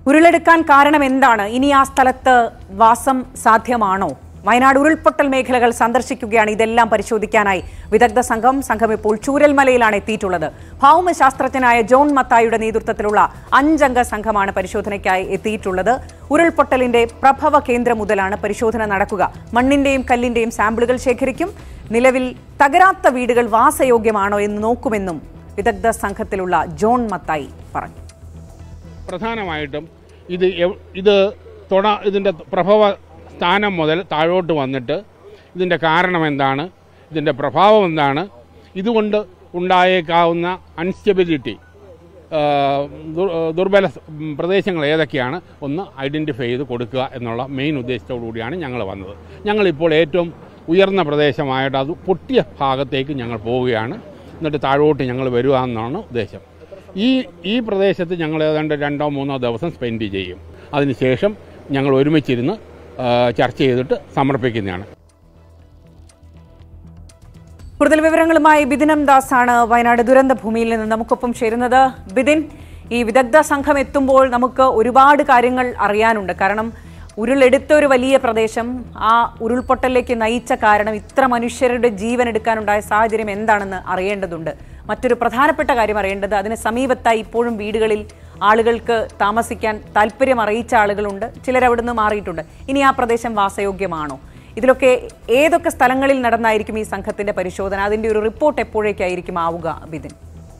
ഉരുളെടുക്കാൻ കാരണം എന്താണ് ഇനി ആ സ്ഥലത്ത് വാസം സാധ്യമാണോ വയനാട് ഉരുൾപൊട്ടൽ മേഖലകൾ സന്ദർശിക്കുകയാണ് ഇതെല്ലാം പരിശോധിക്കാനായി വിദഗ്ധ സംഘം സംഘം ഇപ്പോൾ ചൂരൽമലയിലാണ് എത്തിയിട്ടുള്ളത് ഭൗമശാസ്ത്രജ്ഞനായ ജോൺ മത്തായുടെ നേതൃത്വത്തിലുള്ള അഞ്ചംഗ സംഘമാണ് പരിശോധനയ്ക്കായി എത്തിയിട്ടുള്ളത് ഉരുൾപൊട്ടലിന്റെ പ്രഭവ കേന്ദ്രം മുതലാണ് പരിശോധന നടക്കുക മണ്ണിന്റെയും കല്ലിന്റെയും സാമ്പിളുകൾ ശേഖരിക്കും നിലവിൽ തകരാത്ത വീടുകൾ വാസയോഗ്യമാണോ എന്ന് നോക്കുമെന്നും വിദഗ്ധ സംഘത്തിലുള്ള ജോൺ മത്തായി പറഞ്ഞു പ്രധാനമായിട്ടും ഇത് എവ്- ഇത് തൊട ഇതിൻ്റെ പ്രഭവ സ്ഥാനം മുതൽ താഴോട്ട് വന്നിട്ട് ഇതിൻ്റെ കാരണം എന്താണ് ഇതിൻ്റെ പ്രഭാവം എന്താണ് ഇതുകൊണ്ട് ഉണ്ടായേക്കാവുന്ന അൺസ്റ്റെബിലിറ്റി ദുർബല സ്- ഉം, പ്രദേശങ്ങൾ ഏതൊക്കെയാണ് ഒന്ന് ഐഡൻറ്റിഫൈ ചെയ്ത് കൊടുക്കുക എന്നുള്ള മെയിൻ ഉദ്ദേശത്തോടു കൂടിയാണ് ഞങ്ങൾ വന്നത് ഞങ്ങളിപ്പോൾ ഏറ്റവും ഉയർന്ന പ്രദേശമായിട്ട് അത് പൊട്ടിയ ഭാഗത്തേക്ക് ഞങ്ങൾ പോവുകയാണ് എന്നിട്ട് താഴോട്ട് ഞങ്ങൾ വരിക എന്നാണ് ഉദ്ദേശം ഈ ഈ പ്രദേശത്ത് ഞങ്ങൾ ഏതാണ്ട് രണ്ടോ മൂന്നോ ദിവസം സ്പെൻഡ് ചെയ്യും അതിനുശേഷം ഞങ്ങൾ ഒരുമിച്ചിരുന്ന് ആ, ചർച്ച ചെയ്തിട്ട് സമർപ്പിക്കുന്നതാണ് കൂടുതൽ വിവരങ്ങളുമായി ബിദിനം ദാസ് ആണ് വയനാട് ദുരന്ത ഭൂമിയിൽ നിന്ന് നമുക്കൊപ്പം ചേരുന്നത് ബിദിൻ ഈ വിദഗ്ധ സംഘം എത്തുമ്പോൾ നമുക്ക് ഒരുപാട് കാര്യങ്ങൾ അറിയാനുണ്ട് കാരണം ഉരുളെടുത്ത ഒരു വലിയ പ്രദേശം ആ ഉരുൾപൊട്ടലിലേക്ക് നയിച്ച കാരണം ഇത്ര മനുഷ്യരുടെ ജീവൻ എടുക്കാനുണ്ടായ സാഹചര്യം എന്താണെന്ന് അറിയേണ്ടതുണ്ട് മറ്റൊരു പ്രധാനപ്പെട്ട കാര്യം അറിയേണ്ടത് അതിന് സമീപത്തായി ഇപ്പോഴും വീടുകളിൽ ആളുകൾക്ക് താമസിക്കാൻ താല്പര്യം അറിയിച്ച ആളുകളുണ്ട് ചിലർ അവിടുന്ന് മാറിയിട്ടുണ്ട് ഇനി ആ പ്രദേശം വാസയോഗ്യമാണോ ഇതിലൊക്കെ ഏതൊക്കെ സ്ഥലങ്ങളിൽ നടന്നായിരിക്കും ഈ സംഘത്തിന്റെ പരിശോധന അതിന്റെ ഒരു റിപ്പോർട്ട് എപ്പോഴേക്കായിരിക്കും ആവുക ബിദിൻ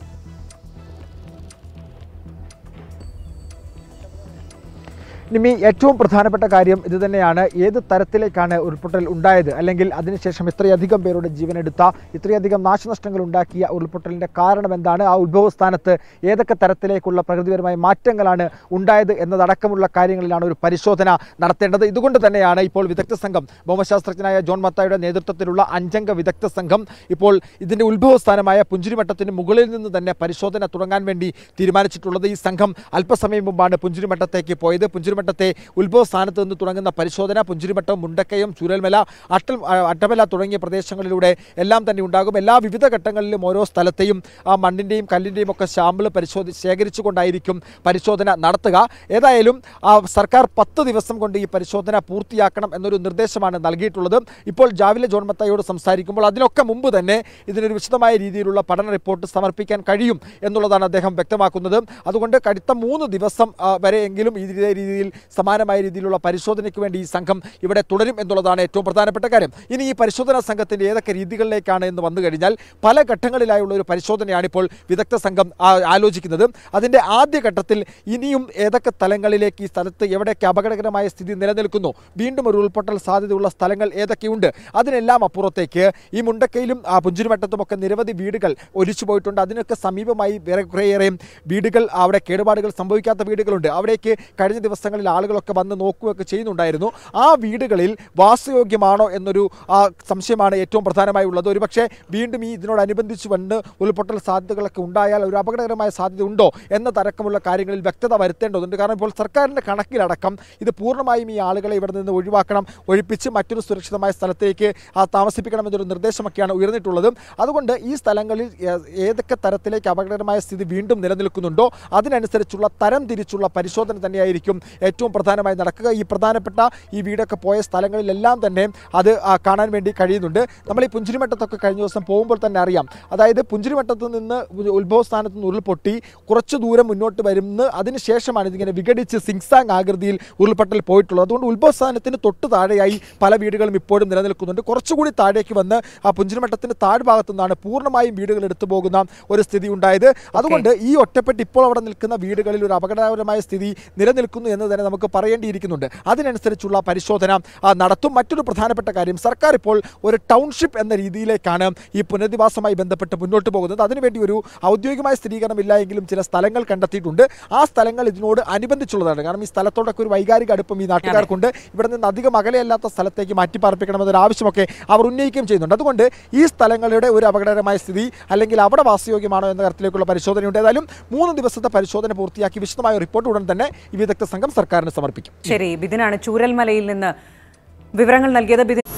നിമി ഏറ്റവും പ്രധാനപ്പെട്ട കാര്യം ഇത് തന്നെയാണ് ഏത് തരത്തിലേക്കാണ് ഉരുൾപൊട്ടൽ ഉണ്ടായത് അല്ലെങ്കിൽ അതിനുശേഷം ഇത്രയധികം പേരുടെ ജീവനെടുത്ത ഇത്രയധികം നാശനഷ്ടങ്ങൾ ഉണ്ടാക്കിയ ഉരുൾപൊട്ടലിന്റെ കാരണം എന്താണ് ആ ഉത്ഭവസ്ഥാനത്ത് ഏതൊക്കെ തരത്തിലേക്കുള്ള പ്രകൃതിപരമായ മാറ്റങ്ങളാണ് ഉണ്ടായത് എന്നതടക്കമുള്ള കാര്യങ്ങളിലാണ് ഒരു പരിശോധന നടത്തേണ്ടത് ഇതുകൊണ്ട് തന്നെയാണ് ഇപ്പോൾ വിദഗ്ധ സംഘം ഭൗമശാസ്ത്രജ്ഞനായ ജോൺ മത്തായുടെ നേതൃത്വത്തിലുള്ള അഞ്ചംഗ വിദഗ്ധ സംഘം ഇപ്പോൾ ഇതിന്റെ ഉത്ഭവസ്ഥാനമായ പുഞ്ചിരിമട്ടത്തിന് മുകളിൽ നിന്ന് തന്നെ പരിശോധന തുടങ്ങാൻ വേണ്ടി തീരുമാനിച്ചിട്ടുള്ളത് ഈ സംഘം അല്പസമയം മുമ്പാണ് പുഞ്ചിരിമട്ടത്തേക്ക് പോയത് പുഞ്ചിരിമട്ടത്തെ ഉത്ഭവ സ്ഥാനത്ത് നിന്ന് തുടങ്ങുന്ന പരിശോധന പുഞ്ചിരിമട്ടം മുണ്ടക്കയം ചൂരൽമല അട്ടൽ ആ, അട്ടമല തുടങ്ങിയ പ്രദേശങ്ങളിലൂടെ എല്ലാം തന്നെ ഉണ്ടാകും എല്ലാ വിവിധ ഘട്ടങ്ങളിലും ഓരോ സ്ഥലത്തെയും ആ മണ്ണിൻ്റെയും കല്ലിൻ്റെയും ഒക്കെ സാമ്പിൾ പരിശോധി ശേഖരിച്ചുകൊണ്ടായിരിക്കും പരിശോധന നടത്തുക ഏതായാലും ആ, സർക്കാർ പത്ത് ദിവസം കൊണ്ട് ഈ പരിശോധന പൂർത്തിയാക്കണം എന്നൊരു നിർദ്ദേശമാണ് നൽകിയിട്ടുള്ളത് ഇപ്പോൾ ജാവിലെ ജോൺ മത്തായോട് സംസാരിക്കുമ്പോൾ അതിനൊക്കെ മുമ്പ് തന്നെ ഇതിനൊരു വിശദമായ രീതിയിലുള്ള പഠന റിപ്പോർട്ട് സമർപ്പിക്കാൻ കഴിയും എന്നുള്ളതാണ് അദ്ദേഹം വ്യക്തമാക്കുന്നത് അതുകൊണ്ട് കടുത്ത മൂന്ന് ദിവസം ആ, വരെയെങ്കിലും ഈ ഇതേ രീതിയിൽ സമാനമായ രീതിയിലുള്ള പരിശോധനയ്ക്ക് വേണ്ടി ഈ സംഘം ഇവിടെ തുടരും എന്നുള്ളതാണ് ഏറ്റവും പ്രധാനപ്പെട്ട കാര്യം ഇനി ഈ പരിശോധനാ സംഘത്തിന്റെ ഏതൊക്കെ രീതികളിലേക്കാണ് എന്ന് വന്നു കഴിഞ്ഞാൽ പല ഘട്ടങ്ങളിലായുള്ള ഒരു പരിശോധനയാണ് ഇപ്പോൾ വിദഗ്ധ സംഘം ആ, ആലോചിക്കുന്നത് അതിന്റെ ആദ്യ ഘട്ടത്തിൽ ഇനിയും ഏതൊക്കെ തലങ്ങളിലേക്ക് ഈ സ്ഥലത്ത് എവിടെയൊക്കെ അപകടകരമായ സ്ഥിതി നിലനിൽക്കുന്നു വീണ്ടും ഒരു ഉൾപ്പൊട്ടൽ സാധ്യതയുള്ള സ്ഥലങ്ങൾ ഏതൊക്കെയുണ്ട് അതിനെല്ലാം അപ്പുറത്തേക്ക് ഈ മുണ്ടക്കയിലും ആ, പുഞ്ചിരിമട്ടത്തുമൊക്കെ നിരവധി വീടുകൾ ഒലിച്ചു പോയിട്ടുണ്ട് അതിനൊക്കെ സമീപമായി വേറെ കുറേയേറെ വീടുകൾ അവിടെ കേടുപാടുകൾ സംഭവിക്കാത്ത വീടുകളുണ്ട് അവിടേക്ക് കഴിഞ്ഞ ദിവസങ്ങളിൽ ആളുകളൊക്കെ വന്ന് നോക്കുകയൊക്കെ ചെയ്യുന്നുണ്ടായിരുന്നു ആ വീടുകളിൽ വാസയോഗ്യമാണോ എന്നൊരു ആ, സംശയമാണ് ഏറ്റവും പ്രധാനമായി ഉള്ളത് ഒരുപക്ഷെ വീണ്ടും ഈ ഇതിനോടനുബന്ധിച്ച് വന്ന് ഉരുൾപൊട്ടൽ സാധ്യതകളൊക്കെ ഉണ്ടായാൽ ഒരു അപകടകരമായ സാധ്യത ഉണ്ടോ എന്ന തരക്കമുള്ള കാര്യങ്ങളിൽ വ്യക്തത വരുത്തേണ്ടതുണ്ട് കാരണം ഇപ്പോൾ സർക്കാരിൻ്റെ കണക്കിലടക്കം ഇത് പൂർണ്ണമായും ഈ ആളുകളെ ഇവിടെ നിന്ന് ഒഴിവാക്കണം ഒഴിപ്പിച്ച് മറ്റൊരു സുരക്ഷിതമായ സ്ഥലത്തേക്ക് ആ, താമസിപ്പിക്കണമെന്നൊരു നിർദ്ദേശമൊക്കെയാണ് ഉയർന്നിട്ടുള്ളത് അതുകൊണ്ട് ഈ സ്ഥലങ്ങളിൽ ഏ- ഏതൊക്കെ തരത്തിലേക്ക് അപകടകരമായ സ്ഥിതി വീണ്ടും നിലനിൽക്കുന്നുണ്ടോ അതിനനുസരിച്ചുള്ള തരം തിരിച്ചുള്ള പരിശോധന തന്നെയായിരിക്കും ഏറ്റവും പ്രധാനമായി നടക്കുക ഈ പ്രധാനപ്പെട്ട ഈ വീടൊക്കെ പോയ സ്ഥലങ്ങളിലെല്ലാം തന്നെ അത് ആ, കാണാൻ വേണ്ടി കഴിയുന്നുണ്ട് നമ്മൾ ഈ പുഞ്ചിരിമട്ടത്തൊക്കെ കഴിഞ്ഞ ദിവസം പോകുമ്പോൾ തന്നെ അറിയാം അതായത് പുഞ്ചിരിമട്ടത്ത് നിന്ന് ഉ- ഉത്ഭവസ്ഥാനത്ത് നിന്ന് ഉരുൾപൊട്ടി കുറച്ച് ദൂരം മുന്നോട്ട് വരുന്ന അതിനുശേഷമാണ് ഇതിങ്ങനെ വിഘടിച്ച് സിങ്സാങ് ആകൃതിയിൽ ഉരുൾപൊട്ടൽ പോയിട്ടുള്ളത് അതുകൊണ്ട് ഉത്ഭവസ്ഥാനത്തിന് തൊട്ട് താഴെയായി പല വീടുകളും ഇപ്പോഴും നിലനിൽക്കുന്നുണ്ട് കുറച്ചുകൂടി താഴേക്ക് വന്ന് ആ പുഞ്ചിരിമട്ടത്തിന്റെ താഴ്ഭാഗത്തു നിന്നാണ് പൂർണ്ണമായും വീടുകൾ എടുത്തു പോകുന്ന ഒരു സ്ഥിതി ഉണ്ടായത് അതുകൊണ്ട് ഈ ഒറ്റപ്പെട്ട് ഇപ്പോൾ അവിടെ നിൽക്കുന്ന വീടുകളിൽ ഒരു അപകടകരമായ സ്ഥിതി നിലനിൽക്കുന്നു എന്ന് തന്നെ നമുക്ക് പറയേണ്ടിയിരിക്കുന്നുണ്ട് അതിനനുസരിച്ചുള്ള പരിശോധന ആ, നടത്തും മറ്റൊരു പ്രധാനപ്പെട്ട കാര്യം സർക്കാർ ഇപ്പോൾ ഒരു ടൗൺഷിപ്പ് എന്ന രീതിയിലേക്കാണ് ഈ പുനരധിവാസവുമായി ബന്ധപ്പെട്ട് മുന്നോട്ട് പോകുന്നത് അതിനുവേണ്ടി ഒരു ഔദ്യോഗികമായ സ്ഥിരീകരണം ഇല്ല എങ്കിലും ചില സ്ഥലങ്ങൾ കണ്ടെത്തിയിട്ടുണ്ട് ആ സ്ഥലങ്ങൾ ഇതിനോട് അനുബന്ധിച്ചുള്ളതാണ് കാരണം ഈ സ്ഥലത്തോടൊക്കെ ഒരു വൈകാരിക അടുപ്പം ഈ നാട്ടുകാർക്കുണ്ട് ഇവിടെ നിന്ന് അധികം അകലെയല്ലാത്ത സ്ഥലത്തേക്ക് മാറ്റിപ്പാർപ്പിക്കണമെന്നൊരു ആവശ്യമൊക്കെ അവർ ഉന്നയിക്കുകയും ചെയ്യുന്നുണ്ട് അതുകൊണ്ട് ഈ സ്ഥലങ്ങളുടെ ഒരു അപകടകരമായ സ്ഥിതി അല്ലെങ്കിൽ അവിടെ വാസയോഗ്യമാണോ എന്ന തരത്തിലേക്കുള്ള പരിശോധനയുണ്ട് ഏതായാലും മൂന്ന് ദിവസത്തെ പരിശോധന പൂർത്തിയാക്കി വിശദമായ റിപ്പോർട്ട് ഉടൻ തന്നെ ഈ വിദഗ്ധ സംഘം സർക്കാരിന് സമർപ്പിക്കും ശരി ബിദിനാണ് ചൂരൽമലയിൽ നിന്ന് വിവരങ്ങൾ നൽകിയത് ബിദിൻ